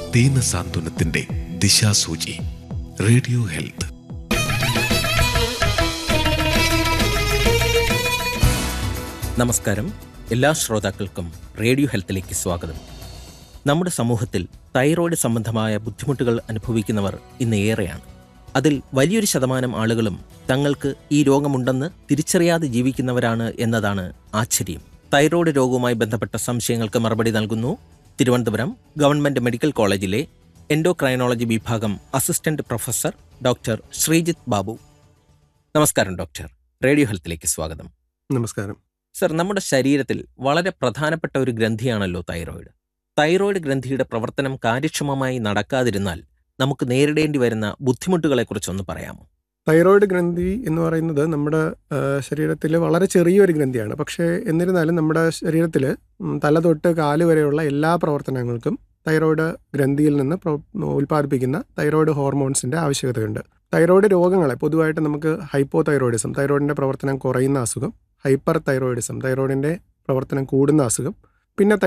ദീനസാന്ത്വനത്തിന്റെ ദിശാസൂചി radio health നമസ്കാരം എല്ലാ ശ്രോതാക്കൾക്കും റേഡിയോ ഹെൽത്തിലേക്ക് സ്വാഗതം നമ്മുടെ സമൂഹത്തിൽ തൈറോയ്ഡ് സംബന്ധമായ ബുദ്ധിമുട്ടുകൾ അനുഭവിക്കുന്നവർ ഇന്ന് ഏറെയാണ് അതിൽ വലിയൊരു ശതമാനം ആളുകളും തങ്ങൾക്ക് ഈ രോഗമുണ്ടെന്ന് തിരിച്ചറിയാതെ ജീവിക്കുന്നവരാണ് എന്നതാണ് ആശ്ചര്യം തൈറോയ്ഡ് രോഗവുമായി ബന്ധപ്പെട്ട സംശയങ്ങൾക്ക് മറുപടി നൽകുന്നു തിരുവനന്തപുരം ഗവൺമെന്റ് മെഡിക്കൽ കോളേജിലെ എൻഡോക്രൈനോളജി വിഭാഗം assistant professor doctor Sreejith Babu നമസ്കാരം ഡോക്ടർ റേഡിയോ ഹെൽത്തിലേക്ക് സ്വാഗതം നമസ്കാരം സർ നമ്മുടെ ശരീരത്തിൽ വളരെ പ്രധാനപ്പെട്ട ഒരു ഗ്രന്ഥിയാണല്ലോ തൈറോയിഡ് തൈറോയിഡ് ഗ്രന്ഥിയുടെ പ്രവർത്തനം കാര്യക്ഷമമായി നടക്കാതിരുന്നാൽ നമുക്ക് നേരിടേണ്ടി വരുന്ന ബുദ്ധിമുട്ടുകളെക്കുറിച്ചൊന്ന് പറയാമോ തൈറോയിഡ് ഗ്രന്ഥി എന്ന് പറയുന്നത് നമ്മുടെ ശരീരത്തിൽ വളരെ ചെറിയൊരു ഗ്രന്ഥിയാണ് പക്ഷേ എന്നിരുന്നാലും നമ്മുടെ ശരീരത്തിൽ തല തൊട്ട് കാല് വരെയുള്ള എല്ലാ പ്രവർത്തനങ്ങൾക്കും തൈറോയിഡ് ഗ്രന്ഥിയിൽ നിന്ന് പ്രോ- ഉൽപ്പാദിപ്പിക്കുന്ന തൈറോയിഡ് ഹോർമോൺസിൻ്റെ ആവശ്യകതയുണ്ട് തൈറോയിഡ് രോഗങ്ങളെ പൊതുവായിട്ട് നമുക്ക് ഹൈപ്പോ തൈറോയിഡിസം തൈറോയിഡിൻ്റെ പ്രവർത്തനം കുറയുന്ന അസുഖം ഹൈപ്പർ തൈറോയിഡിസം തൈറോയിഡിൻ്റെ പ്രവർത്തനം കൂടുന്ന അസുഖം പിന്നെ